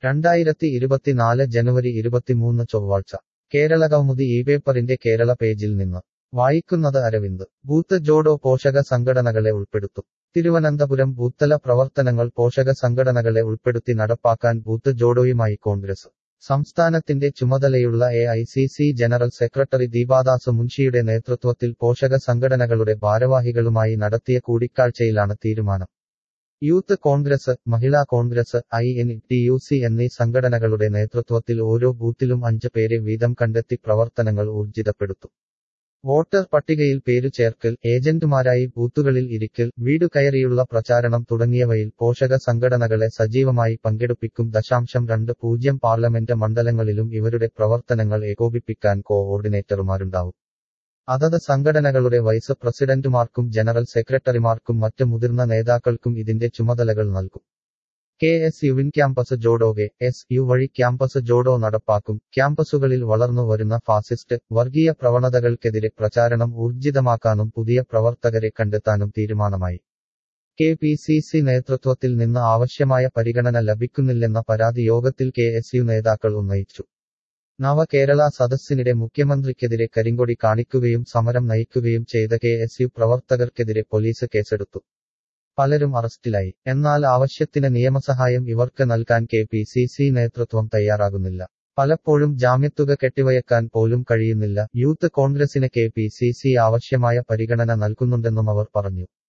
രണ്ടായിരത്തി ഇരുപത്തിനാല് ജനുവരി ഇരുപത്തിമൂന്ന് ചൊവ്വാഴ്ച കേരളകൗമുദി ഈ പേപ്പറിന്റെ കേരള പേജിൽ നിന്ന് വായിക്കുന്നത് അരവിന്ദ് ബൂത്ത് ജോഡോ പോഷക സംഘടനകളെ ഉൾപ്പെടുത്തും തിരുവനന്തപുരം ബൂത്തല പ്രവർത്തനങ്ങൾ പോഷക സംഘടനകളെ ഉൾപ്പെടുത്തി നടപ്പാക്കാൻ ബൂത്ത് ജോഡോയുമായി കോൺഗ്രസ് സംസ്ഥാനത്തിന്റെ ചുമതലയുള്ള A I C C general secretary Deepadas മുൻഷിയുടെ നേതൃത്വത്തിൽ പോഷക സംഘടനകളുടെ ഭാരവാഹികളുമായി നടത്തിയ കൂടിക്കാഴ്ചയിലാണ് തീരുമാനം youth Congress Mahila Congress I N T U C എന്നീ സംഘടനകളുടെ നേതൃത്വത്തിൽ ഓരോ ബൂത്തിലും അഞ്ച് പേരെ വീതം കണ്ടെത്തി പ്രവർത്തനങ്ങൾ ഊർജിതപ്പെടുത്തും വോട്ടർ പട്ടികയിൽ പേരു ചേർക്കൽ ഏജന്റുമാരായി ബൂത്തുകളിൽ ഇരിക്കൽ വീടു കയറിയുള്ള പ്രചാരണം തുടങ്ങിയവയിൽ പോഷക സംഘടനകളെ സജീവമായി പങ്കെടുപ്പിക്കും ദശാംശം രണ്ട് പൂജ്യം പാർലമെന്റ് മണ്ഡലങ്ങളിലും ഇവരുടെ പ്രവർത്തനങ്ങൾ ഏകോപിപ്പിക്കാൻ കോഓർഡിനേറ്റർമാരുണ്ടാവും അതത് സംഘടനകളുടെ വൈസ് പ്രസിഡന്റുമാർക്കും ജനറൽ സെക്രട്ടറിമാർക്കും മറ്റ് മുതിർന്ന നേതാക്കൾക്കും ഇതിന്റെ ചുമതലകൾ നൽകും കെ എസ് യുവിൻ ക്യാമ്പസ് ജോഡോകെ എസ് യു വഴി ക്യാമ്പസ് ജോഡോ നടപ്പാക്കും ക്യാമ്പസുകളിൽ വളർന്നു വരുന്ന ഫാസിസ്റ്റ് വർഗീയ പ്രവണതകൾക്കെതിരെ പ്രചാരണം ഊർജിതമാക്കാനും പുതിയ പ്രവർത്തകരെ കണ്ടെത്താനും തീരുമാനമായി കെ പി സി സി നേതൃത്വത്തിൽ നിന്ന് ആവശ്യമായ പരിഗണന ലഭിക്കുന്നില്ലെന്ന പരാതി യോഗത്തിൽ കെ എസ് യു നേതാക്കൾ ഉന്നയിച്ചു നവകേരള സദസ്സിനിടെ മുഖ്യമന്ത്രിക്കെതിരെ കരിങ്കൊടി കാണിക്കുകയും സമരം നയിക്കുകയും ചെയ്ത കെ എസ് യു പ്രവർത്തകർക്കെതിരെ പോലീസ് കേസെടുത്തു പലരും അറസ്റ്റിലായി എന്നാൽ ആവശ്യത്തിന് നിയമസഹായം ഇവർക്ക് നൽകാൻ കെ പി സി സി നേതൃത്വം തയ്യാറാകുന്നില്ല പലപ്പോഴും ജാമ്യത്തുക കെട്ടിവയക്കാൻ പോലും കഴിയുന്നില്ല യൂത്ത് കോൺഗ്രസിന് കെ പി സി സി ആവശ്യമായ പരിഗണന നൽകുന്നുണ്ടെന്നും അവർ പറഞ്ഞു